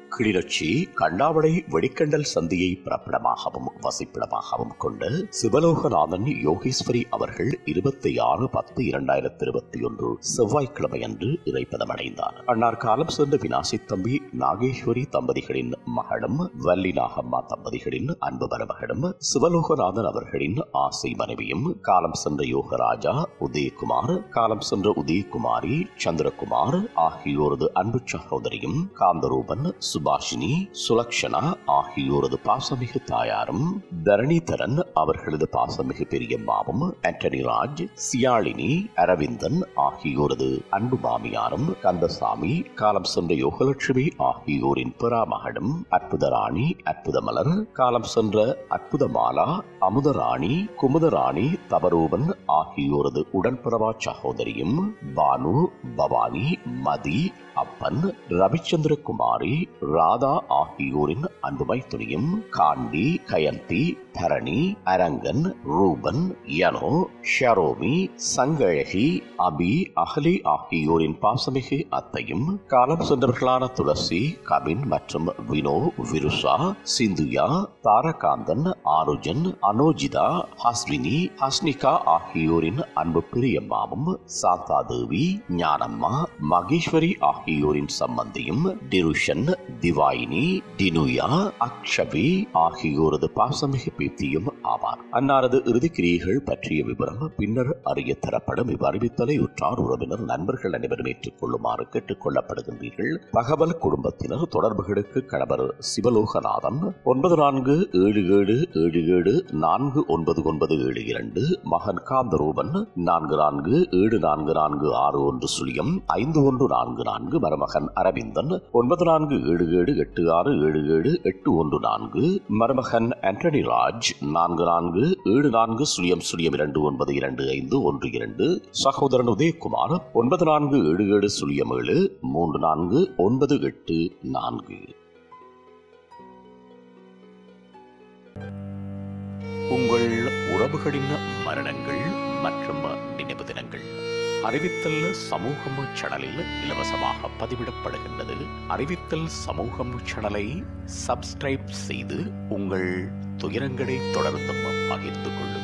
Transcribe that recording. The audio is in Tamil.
கிளிநொச்சி கண்ணாவளை வெடிக்கண்டல் சந்தியை பிறப்பிடமாகவும் வசிப்பிடமாகவும் கொண்ட சிவலோகநாதன் யோகேஸ்வரி அவர்கள் இருபத்தி ஆறு பத்து இரண்டாயிரத்தி இருபத்தி ஒன்று செவ்வாய்க்கிழமை அன்று இறைப்பதமடைந்தார் அன்னார் காலம் சென்ற வினாசி தம்பி நாகேஸ்வரி தம்பதிகளின் மகளும் வள்ளி நாகம்மா தம்பதிகளின் அன்பு மருமகளும் சிவலோகநாதன் அவர்களின் ஆசை மனைவியும் காலம் சென்ற யோகராஜா உதயகுமார் காலம் சென்ற உதயகுமாரி சந்திரகுமார் ஆகியோரது அன்பு சகோதரியும் காந்தரூபன் சுபாஷினி சுலக்ஷனா ஆகியோரது பாசமிகு தாயாரும் தரணிதரன் அவர்களது பாசமிகு பெரியம்மாவும் ஆண்டனி ராஜ் சியாழினி அரவிந்தன் ஆகியோரது அன்பு மாமியாரும் கந்தசாமி காலம் சென்ற யோகலட்சுமி ஆகியோரின் பிறாமகனும் அற்புதராணி அற்புதமலர் காலம் சென்ற அற்புதமாலா அமுதராணி குமுதராணி தபரூபன் ஆகியோரது உடன்பிறவா சகோதரியும் பானு பவானி மதி அப்பன் ரவிச்சந்திர குமாரி ராதா ஆகியோரின் அன்புமை துணியும் காண்டி கயந்தி தரணி அரங்கன் ரூபன் யனோ ஷரோமி சங்கழகி அபி அகலி ஆகியோரின் பாசமிகு அத்தையும் காலம் சென்றவர்களான துளசி கபின் மற்றும் வினோ விருஷா சிந்துயா தாரகாந்தன் ஆருஜன் அனோஜிதா ஹஸ்வினி ஹஸ்னிகா ஆகியோரின் அன்பு பிரியம்மாவும் சாந்தாதேவி ஞானம்மா மகேஸ்வரி ஆகியோரின் சம்பந்தியும் டிருஷன் திவாயினி டினுயா அக்ஷபி ஆகியோரது பாசமிகு பேத்தியும் ஆவார் அன்னாரது இறுதிக்கிரியைகள் பற்றிய விவரம் பின்னர் அறிய தரப்படும் இவ்வறிவித்தலை உற்றார் உறவினர் நண்பர்கள் அனைவரும் ஏற்றுக்கொள்ளுமாறு கேட்டுக் கொள்ளப்படுகின்றீர்கள் தகவல் குடும்பத்தினர் தொடர்புகளுக்கு கணவர் சிவலோகநாதன் ஒன்பது நான்கு ஏழு ஏழு ஏழு ஏழு நான்கு ஒன்பது ஒன்பது ஏழு இரண்டு மகன் காந்தரூபன் நான்கு நான்கு ஏழு நான்கு நான்கு ஆறு ஒன்று சுழியம் ஐந்து ஒன்று நான்கு நான்கு மருமகன் அரவிந்தன் ஒன்பது நான்கு ஏழு ஏழு எட்டு ஆறு ஏழு ஏழு எட்டு ஒன்று நான்கு மருமகன் ஆண்டனி ராஜ் நான்கு நான்கு ஏழு நான்கு சுழியம் சுழியம் இரண்டு ஒன்பது இரண்டு ஐந்து ஒன்று இரண்டு சகோதரன் உதயகுமார் ஒன்பது நான்கு ஏழு ஏழு சுழியம் ஏழு மூன்று நான்கு ஒன்பது எட்டு நான்கு உங்கள் உறவுகளின் மரணங்கள் மற்றும் நினைவு தினங்கள் அறிவித்தல் சமூகம் சேனலில் இலவசமாக பதிவிடப்படுகின்றது அறிவித்தல் சமூகம் சேனலை சப்ஸ்கிரைப் செய்து உங்கள் துயரங்களை தொடர்ந்தும் பகிர்ந்து கொள்ளுங்கள்